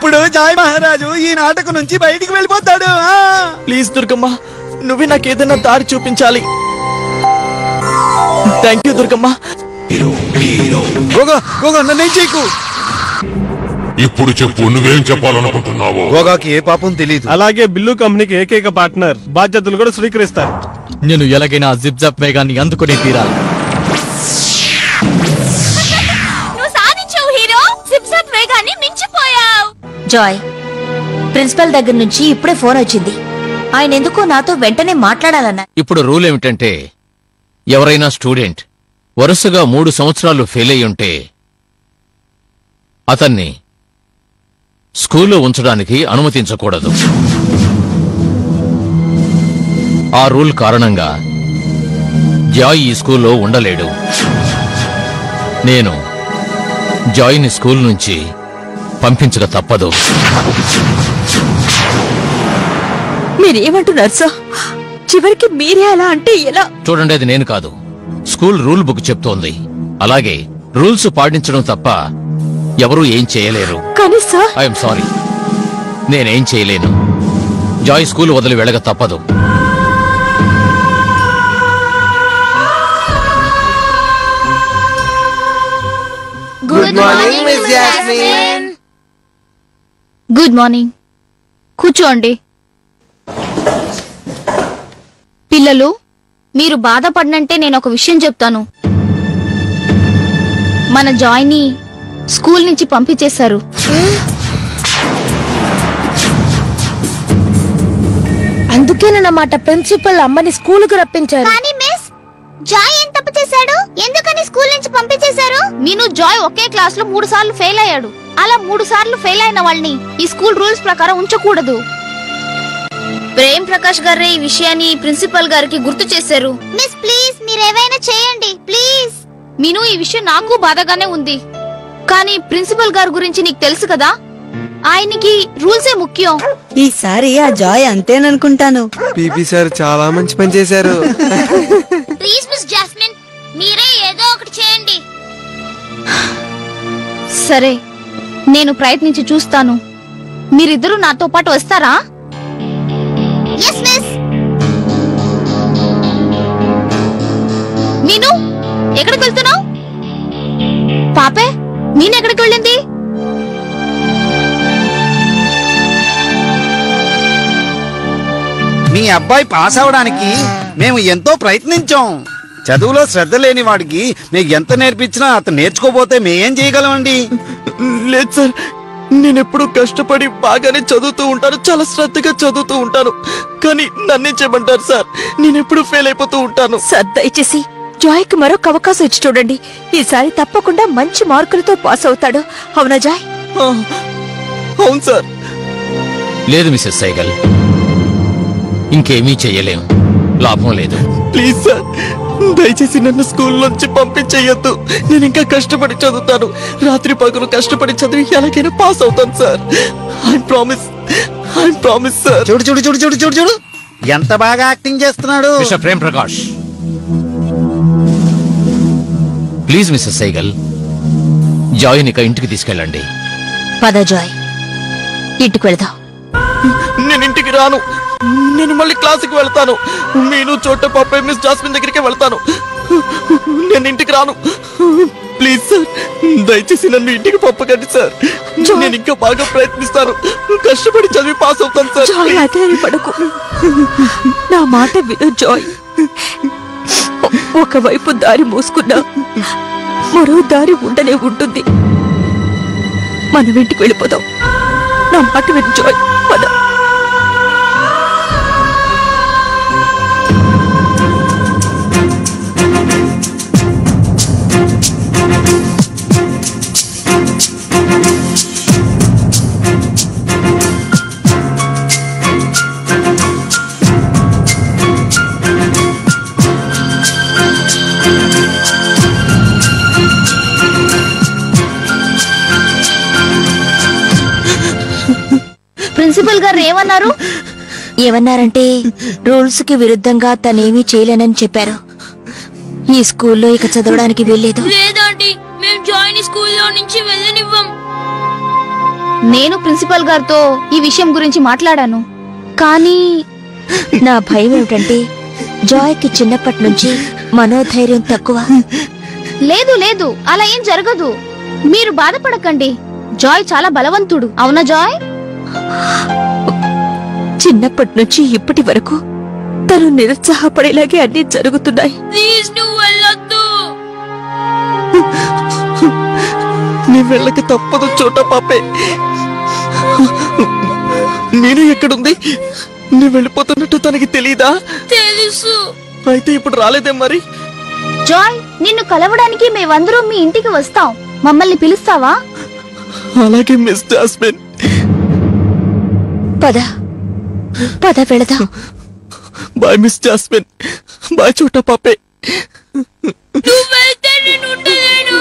ఇప్పుడు జాయ్ మహారాజు ఈ నాటకం నుంచి బయటికి వెళ్ళిపోతాడు ఆ! ప్లీజ్ దుర్గమ్మ నువ్వే నాకు ఏదైనా దారి చూపించాలి థ్యాంక్ యూ దుర్గమ్మ గోగా గోగా నన్నేం చేయకు ఇప్పుడు చెప్పు నువ్వేం చెప్పాలనుకుంటున్నావు గోగాకి ఏ పాపం తెలియదు అలాగే బిల్లు కంపెనీకి ఏకైక పార్ట్నర్ బాధ్యతలు కూడా స్వీకరిస్తారు నేను ఎలాగైనా జిప్ జాప్ వేగాన్ని అందుకుని తీరాలి నువ్వు సాధించావు హీరో సిప్ సప్ వేగాన్ని మించిపోయావు జాయ్ ప్రిన్సిపల్ దగ్గర నుంచి ఇప్పుడే ఫోన్ వచ్చింది ఆయన ఎందుకో నాతో వెంటనే మాట్లాడాలన్నారు ఇప్పుడు రూల్ ఏమిటంటే ఎవరైనా స్టూడెంట్ వరుసగా మూడు సంవత్సరాలు ఫెయిల్ అయి ఉంటే అతన్ని స్కూల్లో ఉంచడానికి అనుమతించకూడదు ఆ రూల్ కారణంగా జాయ్ ఈ స్కూల్లో ఉండలేడు నేను జాయ్ని స్కూల్ నుంచి పంపించక తప్పదు మీరేమంటున్నారు సార్ చివరికి మీరే అలా అంటే ఎలా చూడండి అది నేను కాదు స్కూల్ రూల్ బుక్ చెప్తోంది అలాగే రూల్స్ పాటించడం తప్ప ఎవరూ ఏం చేయలేరు కానీ సార్ ఐఎమ్ సారీ నేనేం చేయలేను జాయ్ స్కూల్ వదిలి వెళ్ళక తప్పదు good morning miss Jasmine good morning కూర్చోండి పిల్లలు మీరు బాధపడినంటే నేను ఒక విషయం చెప్తాను మన జాయ్ని స్కూల్ నుంచి పంపించేశారు అందుకేనన్నమాట ప్రిన్సిపల్ అమ్మని స్కూల్ కు రప్పించారు కానీ మిస్ జాయ్ ఏం తప్పు చేశాడు ఎందుకని స్కూల్ నుంచి పంపించేశారు నేను జాయ్ ఒకే క్లాస్ లో మూడు సార్లు ఫెయిల్ అయ్యాడు అలా మూడు సార్లు ఫెయిల్ అయిన వాళ్ళని ఈ స్కూల్ రూల్స్ ప్రకారం ఉంచకూడదు ప్రేమ్ ప్రకాష్ గారే ఈ విషయాన్ని ప్రిన్సిపల్ గారికి గుర్తు చేశారు మిస్ ప్లీజ్ మీరేమైనా చేయండి ప్లీజ్ మీను ఈ విషయం నాకు బాధగానే ఉంది కానీ ప్రిన్సిపల్ గారి గురించి నీకు తెలుసు కదా ఆయనకి రూల్సే ముఖ్యం ఈసారి ఆ జాయ్ అంతేననుకుంటాను పీపీ సార్ చాలా మంచి పని చేశారు ప్లీజ్ మిస్ జాస్మిన్ మీరే ఏదో ఒకటి చేయండి సరే నేను ప్రయత్నించి చూస్తాను మీరిద్దరూ నాతో పాటు వస్తారా ఎస్ మిస్ మీను ఎక్కడికి వెళ్తున్నావు పాపే నేను ఎక్కడికి వెళ్ళింది మీ అబ్బాయి పాస్ అవడానికి మేము ఎంతో ప్రయత్నించాం చదువులో శ్రద్ధ లేని వాడికి మీకు ఎంత నేర్పించినా అతను నేర్చుకోపోతే మేమేం చేయగలమండి లేదు సార్ నేను ఎప్పుడు కష్టపడి బాగానే చదువుతూ ఉంటాను చాలా శ్రద్ధగా చదువుతూ ఉంటాను కానీ నన్నే చేయమంటారు సార్ నేను ఎప్పుడు ఫెయిల్ అయిపోతూ ఉంటాను సార్ దయచేసి జాయ్ కి మరొక అవకాశం ఇచ్చి చూడండి ఈసారి తప్పకుండా మంచి మార్కులతో పాస్ అవుతాడు అవునా జాయ్ ఆ, అవును సార్ లేదు మిసెస్ సైగల్ ఇంకేమీ చెయ్యలేం లాభం లేదు ప్లీజ్ సార్ దయచేసి నన్ను స్కూల్ నుంచి పంపించేయొద్దు నేను ఇంకా కష్టపడి చదువుతాను రాత్రి పగలు కష్టపడి చదివి ఎలాగైనా పాస్ అవుతాను sir I promise I promise sir చూడు చూడు చూడు చూడు చూడు చూడు ఎంత బాగా యాక్టింగ్ చేస్తున్నాడు mister Prem Prakash please mister Saigal జాయ్ని ఇక ఇంటికి తీసుకెళ్ళండి పద జాయ్ ఇంటికి వెళదాం నేను ఇంటికి రాను నేను మళ్ళీ క్లాసుకి వెళ్తాను మీను చోట పాప మిస్ జాస్మిన్ దగ్గరికి వెళ్తాను నేను ఇంటికి రాను ప్లీజ్ సార్ దయచేసి నన్ను ఇంటికి పంపకండి సార్ నేను ఇంకా బాగా ప్రయత్నిస్తాను కష్టపడి చదివి పాస్ అవుతాను సార్ జాయ్ అదే పడకు నా మాట విను జాయ్ ఒ- ఒకవైపు దారి మూసుకున్నా మరో దారి ఉండనే ఉంటుంది మనం ఇంటికి వెళ్ళిపోదాం నా మాట విను జాయ్ పద ప్రిన్సిపల్ గారు ఏమన్నారు ఏమన్నారంటే రూల్స్ కి విరుద్ధంగా తనేమీ చేయలేనని చెప్పారు ఈ స్కూల్లో ఇక చదవడానికి వెళ్ళలేదు లేదండి మేము జాయిన్ స్కూల్లో నుంచి వెళ్ళనివ్వం నేను ప్రిన్సిపల్ గారితో ఈ విషయం గురించి మాట్లాడాను కానీ నా భయం ఏమిటంటే జాయ్కి చిన్నప్పటి నుంచి మనోధైర్యం తక్కువ లేదు లేదు అలా ఏం జరగదు మీరు బాధపడకండి జాయ్ చాలా బలవంతుడు అవునా జాయ్ చిన్నప్పటి నుంచి ఇప్పటి వరకు తను నిరుత్సాహపడేలాగే అన్ని జరుగుతున్నాయి ప్లీజ్ నువ్వు వెళ్ళొద్దు నీ వెళ్ళకి తప్పదు చోట పాపే నేను ఎక్కడుంది నీ వెళ్ళిపోతున్నట్టు తనకి తెలీదా తెలుసు అయితే ఇప్పుడు రాలేదే మరి జాయ్ నిన్ను కలవడానికి మేమందరం మీ ఇంటికి వస్తాం మమ్మల్ని పిలుస్తావా అలాగే మిస్ జాస్మిన్ పద పద వెళదాం బాయ్ మిస్ జాస్మిన్ బాయ్ చోట పాపే నువ్వు వెళ్తే నేను ఉండలేను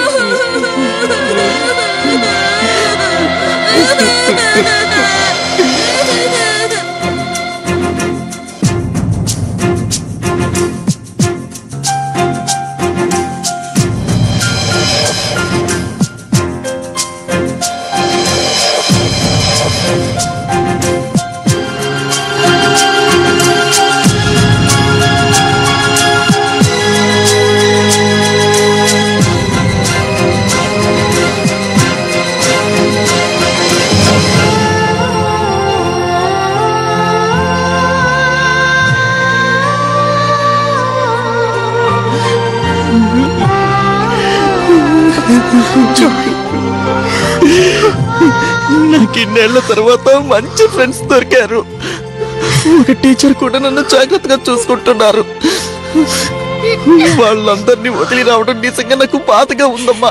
నాకు ఇన్నేళ్ల తర్వాత మంచి ఫ్రెండ్స్ దొరికారు ఒక టీచర్ కూడా నన్ను జాగ్రత్తగా చూసుకుంటున్నారు వాళ్ళందరినీ వదిలి రావడం నిజంగా నాకు బాధగా ఉందమ్మా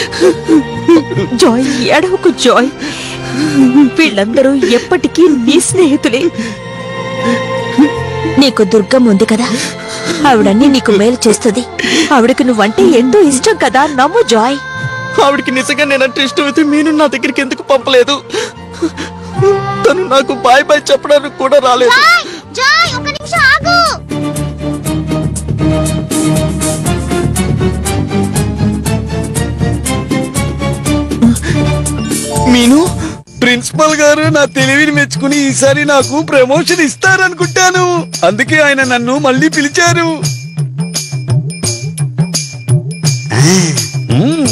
జాయ్ ఎడవకు జాయ్ వీళ్ళందరూ ఎప్పటికీ నీ స్నేహితులే నీకు దుర్గం ఉంది కదా ఆవిడన్నీ నీకు మేలు చేస్తుంది ఆవిడకి నువ్వంటే ఎంతో ఇష్టం కదా నమ్ము జాయ్ ఆవిడకి నిజంగా నేనంటే ఇష్టం అయితే మీరు నా దగ్గరికి ఎందుకు పంపలేదు తను నాకు బాయ్ బాయ్ చెప్పడానికి కూడా రాలేదు జాయ్ ఒక నిమిషం ఆగు మీను ప్రిన్సిపల్ గారు నా తెలివిని మెచ్చుకుని ఈసారి నాకు ప్రమోషన్ ఇస్తారనుకుంటాను అందుకే ఆయన నన్ను మళ్ళీ పిలిచారు మ్మ్.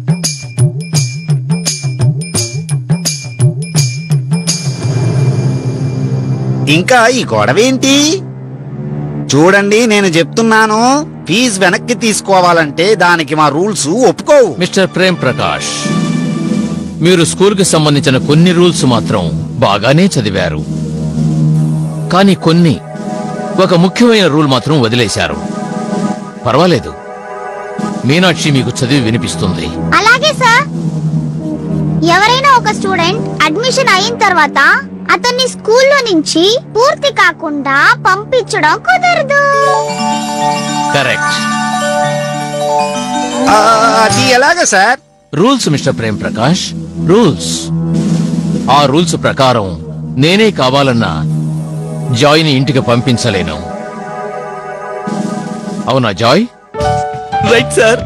ఇంకా ఈ గొడవేంటి చూడండి నేను చెప్తున్నాను ఫీజు వెనక్కి తీసుకోవాలంటే దానికి మా రూల్స్ ఒప్పుకోవు మిస్టర్ ప్రేమ్ ప్రకాష్ మీరు స్కూల్కి సంబంధించిన కొన్ని రూల్స్ మాత్రం బాగానే చదివారు కానీ కొన్ని ఒక ముఖ్యమైన రూల్ మాత్రం వదిలేశారు పర్వాలేదు మీనాక్షి మీకు చదివి వినిపిస్తుంది అలాగే సార్ ఎవరైనా ఒక స్టూడెంట్ అడ్మిషన్ అయిన తర్వాత అతన్ని స్కూల్లో నుంచి పూర్తి కాకుండా పంపించడం కుదరదు కరెక్ట్ ఆ, అది ఎలాగ sir rules mister Prem Prakash rules ఆ రూల్స్ ప్రకారం నేనే కావాలన్నా జాయ్ని ఇంటికి పంపించలేను అవునా జాయ్ రైట్ సార్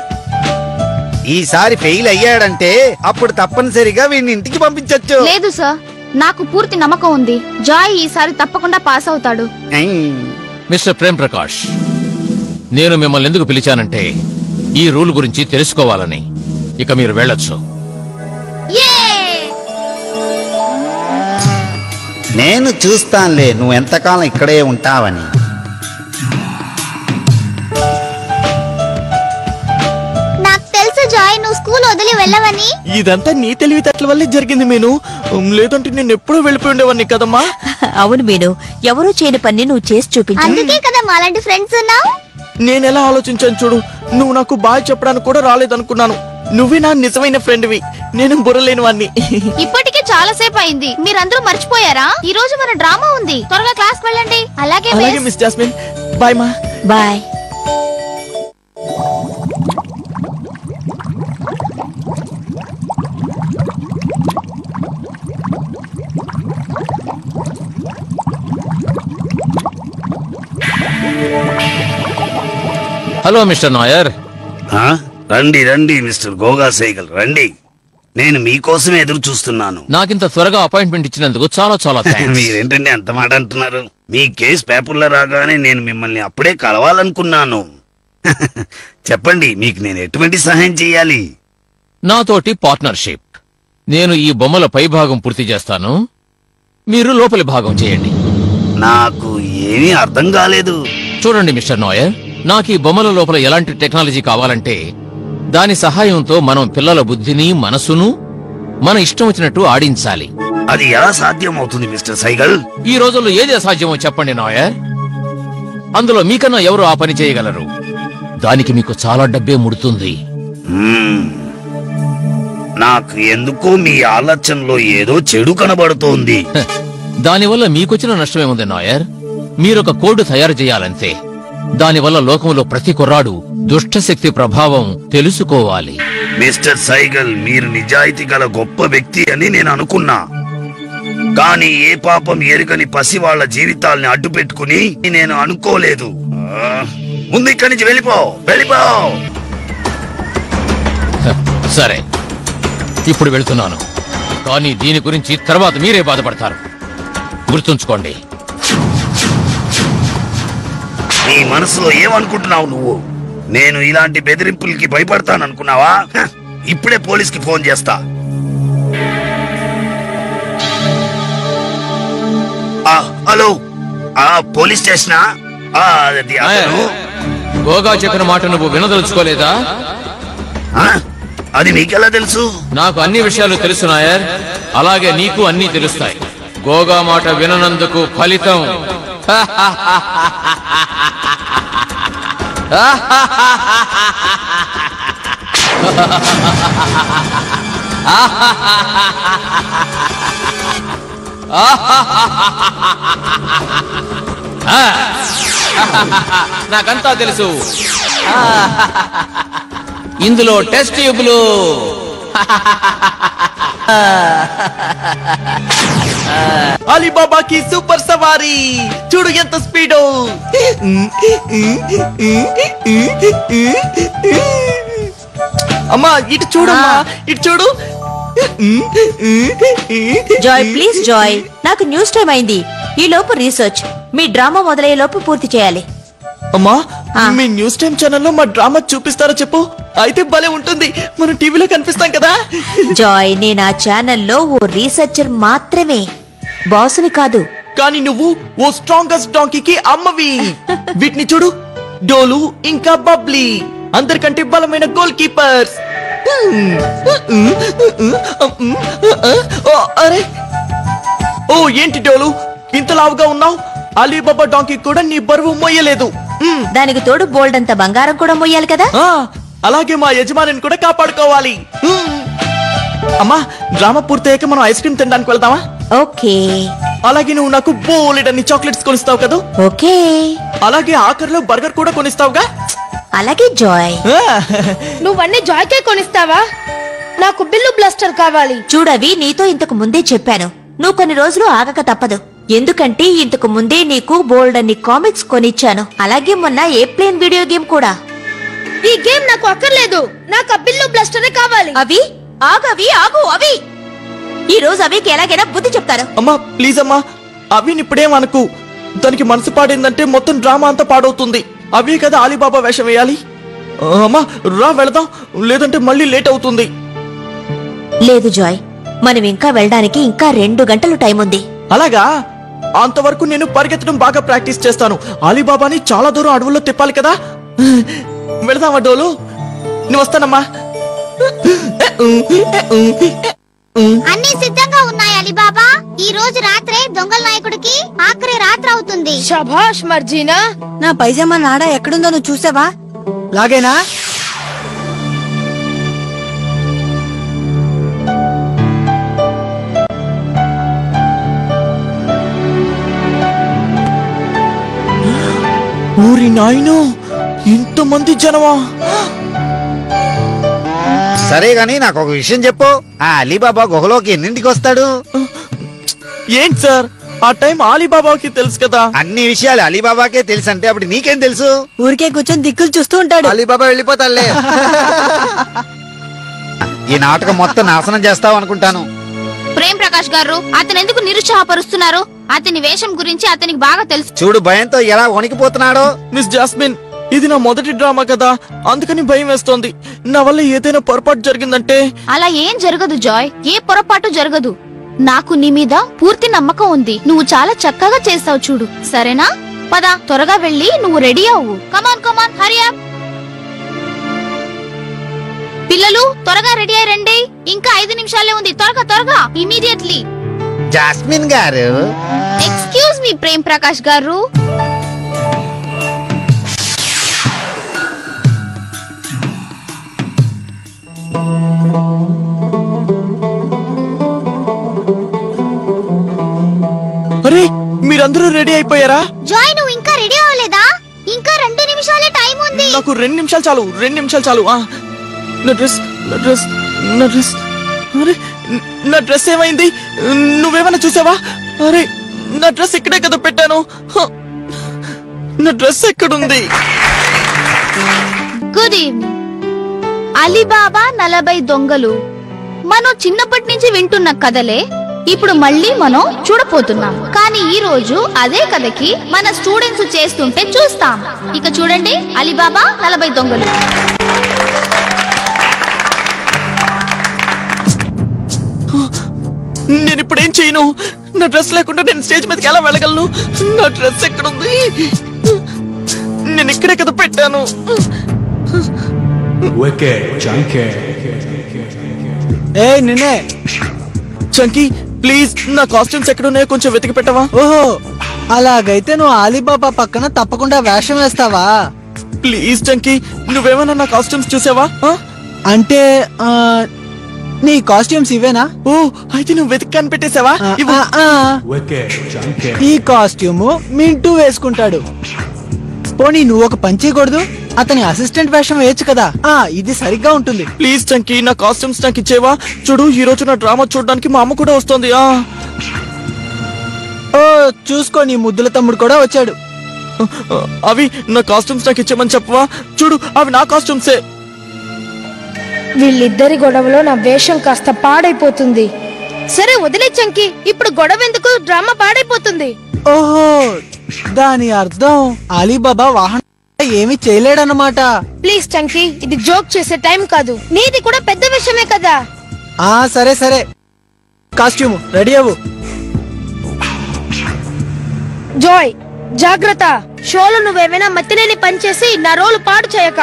ఈసారి ఫెయిల్ అయ్యాడంటే అప్పుడు తప్పనిసరిగా వీడిని ఇంటికి పంపించొచ్చు లేదు సార్ నాకు పూర్తి నమ్మకం ఉంది జాయ్ ఈసారి తప్పకుండా పాస్ అవుతాడు మిస్టర్ ప్రేమ్ ప్రకాష్ నేను మిమ్మల్ని ఎందుకు పిలిచానంటే ఈ రూల్ గురించి తెలుసుకోవాలని ఇక మీరు వెళ్ళొచ్చు నేను చూస్తానులే నువ్వు ఎంతకాలం ఇక్కడే ఉంటావని నాకు తెలుసు జాయ్ నువ్వు స్కూల్ వదిలి వెళ్ళవని ఇదంతా నీ తెలివితేటల వల్లే జరిగింది మీను ఉమ్, లేదంటే నేను ఎప్పుడూ వెళ్ళిపోయి ఉండేవాడిని కదమ్మా అవును మీను ఎవరూ చేయని పని నువ్వు చేసి చూపించు అందుకే కదా మాలాంటి ఫ్రెండ్స్ ఉన్నావు నేను ఎలా ఆలోచించాను చూడు నువ్వు నాకు బాయ్ చెప్పడానికి కూడా రాలేదనుకున్నాను నువ్వే నా నిజమైన ఫ్రెండ్వి నేను బుర్రలేని వాడిని ఇప్పటికే చాలా సేపు అయింది మీరందరూ మర్చిపోయారా ఈ రోజు మన డ్రామా ఉంది త్వరగా క్లాస్ వెళ్ళండి అలాగే అలాగే మిస్ మిస్ జాస్మిన్ బాయ్ మా బాయ్ హలో మిస్టర్ నాయర్ ఆ? రండి రండి మిస్టర్ గోగా సైకిల్ రండి నేను మీకోసమే ఎదురు చూస్తున్నాను నాకింత త్వరగా అపాయింట్మెంట్ ఇచ్చినందుకు చాలా చాలా థ్యాంక్స్ మీరేంటండి అంత మాట అంటున్నారు మీ కేసు పేపర్లో రాగానే నేను మిమ్మల్ని అప్పుడే కలవాలనుకున్నాను చెప్పండి మీకు నేను ఎటువంటి సహాయం చేయాలి నాతోటి పార్ట్నర్షిప్ నేను ఈ బొమ్మల పై భాగం పూర్తి చేస్తాను మీరు లోపలి భాగం చేయండి నాకు ఏమీ అర్థం కాలేదు చూడండి మిస్టర్ నోయర్ నాకు ఈ బొమ్మల లోపల ఎలాంటి టెక్నాలజీ కావాలంటే దాని సహాయంతో మనం పిల్లల బుద్ధిని మనసును మన ఇష్టం వచ్చినట్టు ఆడించాలి అది ఎలా సాధ్యం అవుతుంది మిస్టర్ సైగల్ ఈ రోజుల్లో ఏది అసాధ్యమో చెప్పండి నాయర్ అందులో మీకన్నా ఎవరు ఆ పని చేయగలరు దానికి మీకు చాలా డబ్బే ముడుతుంది మ్మ్. నాకు ఎందుకో మీ ఆలోచనలో ఏదో చెడు కనబడుతోంది హ, దానివల్ల మీకొచ్చిన నష్టమేముంది నాయర్ మీరొక కోడ్ తయారు చేయాలంతే దానివల్ల లోకంలో ప్రతి కుర్రాడు దుష్టశక్తి ప్రభావం తెలుసుకోవాలి మిస్టర్ సైగల్ మీరు నిజాయితీ గల గొప్ప వ్యక్తి అని నేను అనుకున్నా కానీ ఏ పాపం ఎరుకని పసి వాళ్ళ జీవితాల్ని అడ్డు పెట్టుకుని నేను అనుకోలేదు ఆ, ముందు ఇక్కడి నుంచి వెళ్ళిపో వెళ్ళిపో హ, సరే ఇప్పుడు వెళ్తున్నాను కానీ దీని గురించి తర్వాత మీరే బాధపడతారు గుర్తుంచుకోండి నీ మనసులో ఏమనుకుంటున్నావు నువ్వు నేను ఇలాంటి బెదిరింపులకి భయపడతాననుకున్నావా హ, ఇప్పుడే పోలీస్కి ఫోన్ చేస్తా ఆ, హలో ఆ పోలీస్ స్టేషనా ఆ, అది అతను గోగా చెప్పిన మాట నువ్వు వినదలుచుకోలేదా ఆ, అది నీకెలా తెలుసు నాకు అన్ని విషయాలు తెలుసు నాయర్ అలాగే నీకు అన్ని తెలుస్తాయి గోగా మాట విననందుకు ఫలితం నాకంతా తెలుసు ఇందులో టెస్ట్ ట్యూబ్లు అలీబాబాకి సూపర్ సవారీ చూడు ఎంత స్పీడో అమ్మా ఇటు చూడమ్మా ఇటు చూడు జాయ్ ప్లీజ్ జాయ్ నాకు న్యూస్ టైం అయింది ఈ లోపు రీసెర్చ్ మీ డ్రామా మొదలయ్యే లోపు పూర్తి చేయాలి అమ్మా ఆ. మీ న్యూస్ టైం ఛానల్లో మా డ్రామా చూపిస్తారో చెప్పు అయితే భలే ఉంటుంది మనం టీవీలో కనిపిస్తాం కదా జాయ్ నేను ఆ ఛానల్లో ఓ రీసెర్చర్ మాత్రమే బాసుని కాదు కానీ నువ్వు ఓ స్ట్రాంగెస్ట్ డాంకీకి అమ్మవి వీటిని చూడు డోలు ఇంకా బబ్లీ అందరికంటే బలమైన గోల్ కీపర్స్ అరే ఓ ఏంటి డోలు ఇంత లావుగా ఉన్నావు అలీబాబా డాంకీ కూడా నీ బరువు మోయలేదు మ్, దానికి తోడు బోల్డ్ అంత బంగారం కూడా మొయ్యాలి కదా ఆ, అలాగే మా యజమానిని కూడా కాపాడుకోవాలి మ్. అమ్మా డ్రామా పూర్తయ్యాక మనం ఐస్ క్రీమ్ తినడానికి వెళ్తామా ఓకే అలాగే నువ్వు నాకు బోలెడన్ని చాక్లెట్స్ కొనిస్తావు కదా ఓకే అలాగే ఆఖరిలో బర్గర్ కూడా కొనిస్తావుగా అలాగే జాయ్ ఆ, నువ్వన్నీ జాయ్కే కొనిస్తావా నాకు బిల్లు బ్లాస్టర్ కావాలి చూడవి నీతో ఇంతకు ముందే చెప్పాను నువ్వు కొన్ని రోజులు ఆగక తప్పదు ఎందుకంటే ఇంతకు ముందే నీకు బోల్డ్ అన్ని కామిక్స్ కొనిచ్చాను అలాగే మొన్న ఏ ప్లేన్ వీడియో గేమ్ కూడా ఈ గేమ్ నాకు అక్కర్లేదు నాకు ఆ బిల్లు బ్లాస్టరే కావాలి అవి ఆగవి ఆగు అవి ఈ రోజు అవికి ఎలాగైనా బుద్ధి చెప్తారు అమ్మా ప్లీజ్ అమ్మా అవిని ఇప్పుడేం అనుకు దానికి మనసు పాడిందంటే మొత్తం డ్రామా అంతా పాడవుతుంది అవే కదా అలీబాబా వేషం వేయాలి ఆ, అమ్మా రా వెళదాం లేదంటే మళ్ళీ లేట్ అవుతుంది లేదు జాయ్ మనం ఇంకా వెళ్ళడానికి ఇంకా రెండు గంటలు టైం ఉంది అలాగా అంతవరకు నేను పరిగెత్తడం బాగా ప్రాక్టీస్ చేస్తాను అలీబాబాని చాలా దూరం అడవుల్లో తిప్పాలి కదా వెళదామా డోలు నువ్వు వస్తానమ్మా అన్ని సిద్ధంగా ఉన్నాయి అలీబాబా ఈ రోజు రాత్రే దొంగల నాయకుడికి ఆఖరి రాత్రి అవుతుంది శభాష్ మర్జీనా నా పైజామా నాడ ఎక్కడుందో నువ్వు చూసావా లాగేనా ఊరి నాయనో ఇంతమంది జనమా సరే గాని నాకు ఒక విషయం చెప్పు ఆ అలీబాబా గుహలోకి ఎన్నింటికి వస్తాడు ఏంటి సార్ ఆ టైం అలీబాబాకి తెలుసు కదా అన్ని విషయాలు అలీబాబాకే తెలుసు అంటే అప్పుడు నీకేం తెలుసు ఊరికే కూర్చొని దిక్కులు చూస్తూ ఉంటాడు అలీబాబా వెళ్ళిపోతాడులే ఈ నాటకం మొత్తం నాశనం చేస్తావు అనుకుంటాను ప్రేమ్ ప్రకాష్ గారు అతను ఎందుకు నిరుత్సాహపరుస్తున్నారు అతని వేషం గురించి అతనికి బాగా తెలుసు చూడు భయంతో ఎలా వణికిపోతున్నాడో మిస్ జాస్మిన్ ఇది నా మొదటి డ్రామా కదా అందుకని భయం వేస్తోంది నా వల్ల ఏదైనా పొరపాటు జరిగిందంటే అలా ఏం జరగదు జాయ్ ఏ పొరపాటు జరగదు నాకు నీ మీద పూర్తి నమ్మకం ఉంది నువ్వు చాలా చక్కగా చేస్తావు చూడు సరేనా పద త్వరగా వెళ్ళి నువ్వు రెడీ అవ్వు కమాన్ కమాన్ హరియా పిల్లలు త్వరగా రెడీ అయ్యి రండి ఇంకా ఐదు నిమిషాలే ఉంది త్వరగా త్వరగా ఇమీడియట్లీ జాస్మిన్ గారు ఎక్స్క్యూజ్ మీ ప్రేమ్ ప్రకాష్ గారు అరే మీరందరూ రెడీ అయిపోయారా జాయ్ నువ్వు ఇంకా రెడీ అవ్వలేదా ఇంకా రెండు నిమిషాలే టైం ఉంది నాకు రెండు నిమిషాలు చాలు రెండు నిమిషాలు చాలు ఆ, నా డ్రెస్ నా డ్రెస్ నా డ్రెస్ అరే న- నా డ్రెస్ ఏమైంది నువ్వేమైనా చూసావా అరే నా డ్రెస్ ఇక్కడే కదా పెట్టాను హ, నా డ్రెస్ ఎక్కడుంది గుడ్ ఈవినింగ్ అలీబాబా నలభై దొంగలు మనం చిన్నప్పటి నుంచి వింటున్న కథలే ఇప్పుడు మళ్ళీ మనం చూడపోతున్నాం కానీ ఈ రోజు అదే కథకి మన స్టూడెంట్స్ చేస్తుంటే చూస్తాం ఇక చూడండి అలీబాబా నలభై దొంగలు నేను ఇప్పుడు ఏం చేయను నా డ్రెస్ లేకుండా నేను స్టేజ్ మీదకి ఎలా వెళ్ళగలను నా డ్రెస్ ఎక్కడుంది నేను ఇక్కడే కదా పెట్టాను ఏ నిన్నే చంకీ ప్లీజ్ నా కాస్ట్యూమ్స్ ఎక్కడున్నాయో కొంచెం వెతికి పెట్టవా ఓహో అలాగైతే నువ్వు ఆలీబాబా పక్కన తప్పకుండా వేషం వేస్తావా ప్లీజ్ చంకీ నువ్వేమైనా నా కాస్ట్యూమ్స్ చూసావా ఆ? అంటే ఆ, నీ కాస్ట్యూమ్స్ ఇవేనా ఓ అయితే నువ్వు వెతికి కనిపెట్టేసావా ఆ, ఇవ్వు. ఆ, ఆ. ఈ కాస్ట్యూమ్ మింటూ వేసుకుంటాడు పోనీ నువ్వు ఒక పని చేయకూడదు అతని అసిస్టెంట్ వేషం వేయచ్చు కదా ఆ ఇది సరిగ్గా ఉంటుంది ప్లీజ్ చంకీ నా కాస్ట్యూమ్స్ నాకు ఇచ్చేవా చూడు ఈ రోజు నా డ్రామా చూడడానికి మా అమ్మ కూడా వస్తుంది ఆ ఓ చూసుకో నీ ముద్దుల తమ్ముడు కూడా వచ్చాడు అవి నా కాస్ట్యూమ్స్ నాకు ఇచ్చేమని చెప్పవా చూడు అవి నా కాస్ట్యూమ్సే వీళ్ళిద్దరి గొడవలో నా వేషం కాస్త పాడైపోతుంది సరే వదిలే చంకి ఇప్పుడు గొడవ ఎందుకు డ్రామా పాడైపోతుంది ఓహో దాని అర్థం అలీబాబా వాహనం ఏమీ చేయలేడన్నమాట ప్లీజ్ చంకి ఇది జోక్ చేసే టైం కాదు నీది కూడా పెద్ద విషయమే కదా ఆ సరే సరే కాస్ట్యూమ్ రెడీ అవ్వు జాయ్ జాగ్రత్త షోలో నువ్వేమైనా మత్తినేని పని చేసి నా రోలు పాడు చేయక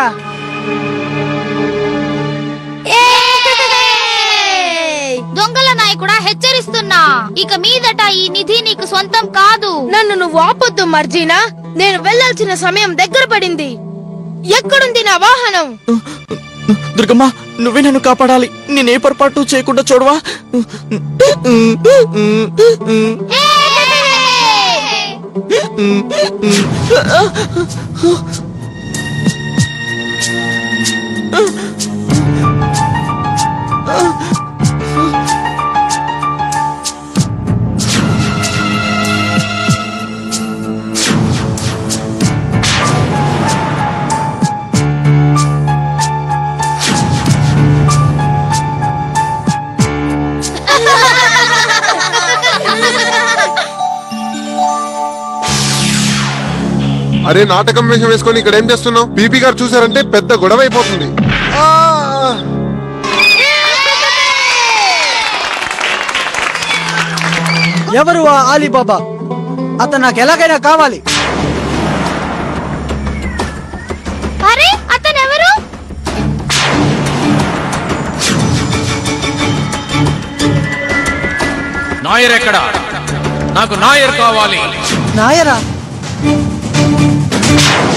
దొంగల నాయకుడా హెచ్చరిస్తున్నా ఇక మీదట ఈ నిధి నీకు సొంతం కాదు నన్ను నువ్వు ఆపొద్దు మర్జీనా నేను వెళ్ళాల్సిన సమయం దగ్గర పడింది ఎక్కడుంది నా వాహనం దుర్గమ్మ నువ్వే నన్ను కాపాడాలి నేనే పొరపాటు చేయకుండా చూడవా అరే నాటకం వేషం వేసుకొని ఇక్కడ ఏం చేస్తున్నావు పీపీ గారు చూసారంటే పెద్ద గొడవ అయిపోతుంది ఆ! ఎవరు ఆ అలీబాబా అతను నాకు ఎలాగైనా కావాలి అరే అతను ఎవరు నాయర్ ఎక్కడ నాకు నాయర్ కావాలి నాయరా